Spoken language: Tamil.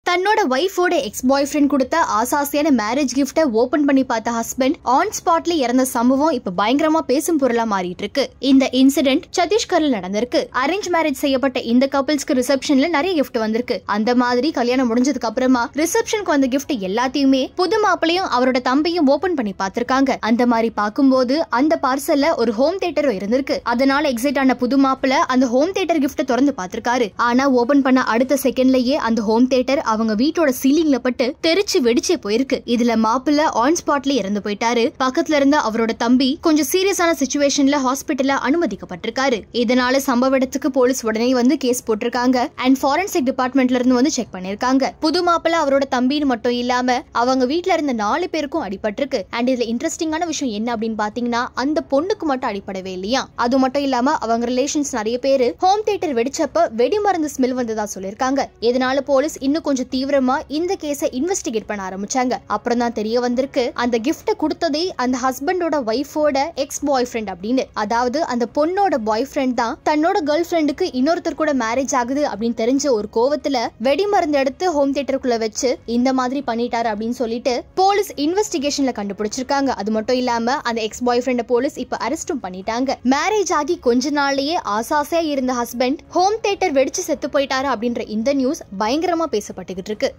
தன்னோட ஒய்ஃபோட எக்ஸ் பாய் ஃப்ரெண்ட் கொடுத்த ஆசாசியான மேரேஜ் கிஃப்ட ஓபன் பண்ணி பார்த்த ஹஸ்பண்ட் ஆன் ஸ்பாட்ல இறந்த சம்பவம் இப்ப பயங்கரமா பேசும் பொருளா மாறிட்டு இருக்கு இந்த இன்சிடென்ட் சத்தீஸ்கர்ல நடந்திருக்கு அரேஞ்ச் மேரேஜ் செய்யப்பட்ட இந்த கப்பல்ஸ்க்கு ரிசப்ஷன்ல நிறைய கிஃப்ட் வந்திருக்கு அந்த மாதிரி கல்யாணம் முடிஞ்சதுக்கு அப்புறமா ரிசப்ஷனுக்கு வந்த கிஃப்ட் எல்லாத்தையுமே புது மாப்பிளையும் அவரோட தம்பியும் ஓபன் பண்ணி பார்த்திருக்காங்க அந்த மாதிரி பார்க்கும்போது அந்த பார்சல்ல ஒரு ஹோம் தியேட்டரும் இருந்திருக்கு அதனால எக்ஸைட் ஆன புது மாப்பிள அந்த ஹோம் தியேட்டர் கிஃப்ட திறந்து பார்த்திருக்காரு ஆனா ஓபன் பண்ண அடுத்த செகண்ட்லயே அந்த ஹோம் தியேட்டர் அவங்க வீட்டோட சீலிங்ல பட்டு தெரிச்சு வெடிச்சே போயிருக்கு இதுல மாப்பிள்ள ஆன் ஸ்பாட்ல இறந்து போயிட்டாரு பக்கத்துல இருந்த அவரோட தம்பி கொஞ்சம் சீரியஸான சுச்சுவேஷன்ல ஹாஸ்பிட்டல்ல அனுமதிக்கப்பட்டிருக்காரு இதனால சம்பவ இடத்துக்கு போலீஸ் உடனே வந்து கேஸ் போட்டிருக்காங்க அண்ட் ஃபாரன்சிக் டிபார்ட்மெண்ட்ல இருந்து வந்து செக் பண்ணிருக்காங்க புது மாப்பிள்ள அவரோட தம்பின்னு மட்டும் இல்லாம அவங்க வீட்ல இருந்த நாலு பேருக்கும் அடிபட்டிருக்கு அண்ட் இதுல இன்ட்ரெஸ்டிங்கான விஷயம் என்ன அப்படின்னு பாத்தீங்கன்னா அந்த பொண்ணுக்கு மட்டும் அடிப்படவே இல்லையா அது மட்டும் இல்லாம அவங்க ரிலேஷன்ஸ் நிறைய பேரு ஹோம் தியேட்டர் வெடிச்சப்ப வெடி மருந்து ஸ்மெல் வந்ததா சொல்லிருக்காங்க இதனால போலீஸ் இன்னும் கொஞ்சம் தீவிரமா இந்த கேஸை இன்வெஸ்டிகேட் பண்ண ஆரம்பிச்சாங்க அப்புறம் தான் தெரிய வந்திருக்கு அந்த கிஃப்ட கொடுத்ததே அந்த ஹஸ்பண்டோட ஒய்ஃபோட எக்ஸ் பாய் ஃப்ரெண்ட் அப்படின்னு அதாவது அந்த பொண்ணோட பாய் ஃப்ரெண்ட் தான் தன்னோட கேர்ள் ஃப்ரெண்டுக்கு இன்னொருத்தர் கூட மேரேஜ் ஆகுது அப்படின்னு தெரிஞ்ச ஒரு கோவத்துல வெடி மருந்து எடுத்து ஹோம் தியேட்டருக்குள்ள வச்சு இந்த மாதிரி பண்ணிட்டாரு அப்படின்னு சொல்லிட்டு போலீஸ் இன்வெஸ்டிகேஷன்ல கண்டுபிடிச்சிருக்காங்க அது மட்டும் இல்லாம அந்த எக்ஸ் பாய் ஃப்ரெண்ட போலீஸ் இப்ப அரெஸ்டும் பண்ணிட்டாங்க மேரேஜ் ஆகி கொஞ்ச நாள்லயே ஆசாசையா இருந்த ஹஸ்பண்ட் ஹோம் தியேட்டர் வெடிச்சு செத்து போயிட்டாரு அப்படின்ற இந்த நியூஸ் பயங்கரமா பேசப்பட்டுகிட்டு இருக்கு